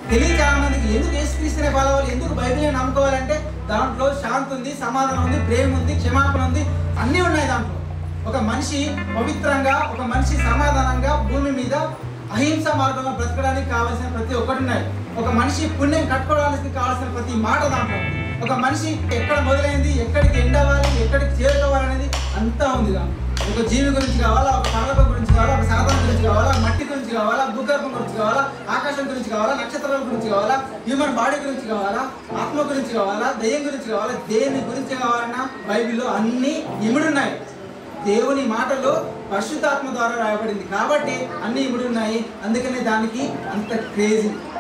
తెలియ చాలా మందికి ఎందుకు యేసుక్రీస్తునే ఫాలో అవ్వాలి ఎందుకు బైబిల్ని నమ్ముకోవాలంటే దాంట్లో శాంతి ఉంది సమాధానం ఉంది ప్రేమ ఉంది క్షమాపణ ఉంది అన్నీ ఉన్నాయి దాంట్లో ఒక మనిషి పవిత్రంగా ఒక మనిషి సమాధానంగా భూమి మీద అహింస మార్గంలో బ్రతకడానికి కావాల్సిన ప్రతి ఒక్కటి ఉన్నాయి ఒక మనిషి పుణ్యం కట్టుకోవడానికి కావాల్సిన ప్రతి మాట దాంట్లో ఉంది. ఒక మనిషి ఎక్కడ మొదలైంది ఎక్కడికి ఎండవాలి ఎక్కడికి చేరుకోవాలనేది అంతా ఉంది దాంట్లో ఒక జీవి గురించి కావాలా ఒక పర్వతం గురించి కావాలా ఒక సాధనం గురించి కావాలా మట్టి గురించి కావాలా భూగర్భం గురించి కావాలా ఆకాశం గురించి కావాలా నక్షత్రాల గురించి కావాలా హ్యూమన్ బాడీ గురించి కావాలా ఆత్మ గురించి కావాలా దయ్యం గురించి కావాలా దేని గురించి కావాలన్నా బైబిల్లో అన్ని ఇముడున్నాయి దేవుని మాటలో పరిశుద్ధాత్మ ద్వారా రాయబడింది కాబట్టి అన్ని ఇముడున్నాయి అందుకనే దానికి అంత క్రేజీ